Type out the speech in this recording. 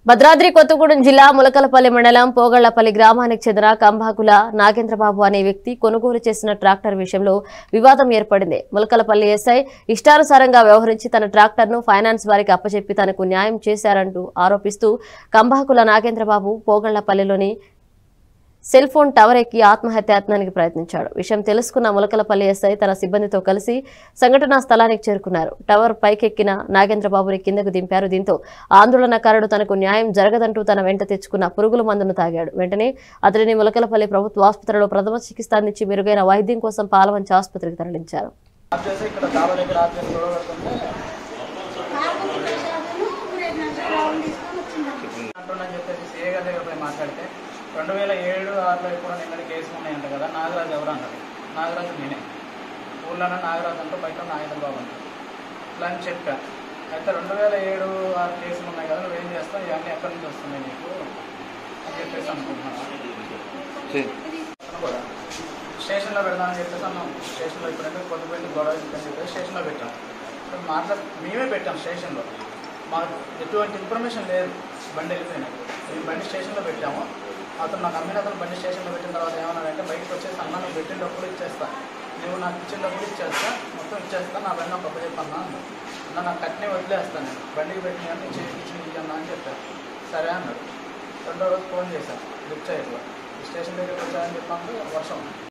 భద్రాద్రి కొత్తగూడెం జిల్లా ములకలపల్లి మండలం పోగళ్లపల్లి గ్రామానికి చెందిన కంబాకుల నాగేంద్రబాబు అనే వ్యక్తి కొనుగోలు చేసిన ట్రాక్టర్ విషయంలో వివాదం ఏర్పడింది ములకలపల్లి ఎస్ఐ ఇష్టానుసారంగా వ్యవహరించి తన ట్రాక్టర్ను ఫైనాన్స్ వారికి అప్పచెప్పి తనకు న్యాయం చేశారంటూ ఆరోపిస్తూ కంబాకుల నాగేంద్రబాబు పోగళ్లపల్లిలోని సెల్ ఫోన్ టవర్ ఎక్కి ఆత్మహత్యాయత్నానికి ప్రయత్నించాడు విషయం తెలుసుకున్న ములకలపల్లి ఎస్ఐ తన సిబ్బందితో కలిసి సంఘటనా స్థలానికి చేరుకున్నారు టవర్ పైకెక్కిన నాగేంద్రబాబుని కిందకు దింపారు దీంతో ఆందోళనకారుడు తనకు న్యాయం జరగదంటూ తన వెంట తెచ్చుకున్న పురుగుల మందును తాగాడు వెంటనే అతడిని ములకలపల్లి ప్రభుత్వ ఆసుపత్రిలో ప్రథమ చికిత్స అందించి మెరుగైన వైద్యం కోసం పాలవంచి ఆసుపత్రికి తరలించారు ఆఫ్ చేసి ఇక్కడ డాబా దగ్గర ఆఫ్ చేసి గొడవ పెడుతుంటే అంటున్నా చెప్పేసి సీఏ గారి దగ్గర పోయి మాట్లాడితే రెండు వేల ఏడు ఆరులో ఎప్పుడో నిన్న కేసులు ఉన్నాయంట కదా నాగరాజు ఎవరు అన్నారు నాగరాజు నేనే ఊళ్ళోనే నాగరాజు అంటూ బయట నాగేంద్ర బాబు అంటారు ఇట్లా అని చెప్పా అయితే రెండు వేల ఏడు ఆరు కేసులు ఉన్నాయి కదా నువ్వేం చేస్తావు ఇవన్నీ ఎక్కడి నుంచి వస్తున్నాయి నీకు అని చెప్పేసి అనుకుంటున్నాను కూడా స్టేషన్లో పెడదామని చెప్పేసి అన్నాం స్టేషన్లో ఇప్పుడంటే కొద్దిపోయింది గొడవ అని చెప్పేసి స్టేషన్లో పెట్టాం ఇప్పుడు మాట్లా మేమే పెట్టాం స్టేషన్లో మాకు ఎటువంటి ఇన్ఫర్మేషన్ లేదు బండి వెళ్ళిపోయినాయి ఈ బండి స్టేషన్లో పెట్టాము అతను నాకు అమ్మిన అతను బండి స్టేషన్లో పెట్టిన తర్వాత ఏమన్నాడంటే బయటకు వచ్చేసి అన్న నువ్వు పెట్టినప్పుడు ఇచ్చేస్తా నువ్వు నాకు ఇచ్చినప్పుడు ఇచ్చేస్తా మొత్తం ఇచ్చేస్తా నా బండి నాకు చెప్పన్నా అన్న అన్న నాకు కట్టినే వదిలేస్తాను నేను బండికి పెట్టిన కానీ చేయించి ఇయ్యన్నా అని చెప్పాను సరే అన్నాడు రెండో రోజు ఫోన్ చేశాను లిఫ్ట్ చేయట్లా స్టేషన్ దగ్గరికి వచ్చాయని చెప్పాను వర్షం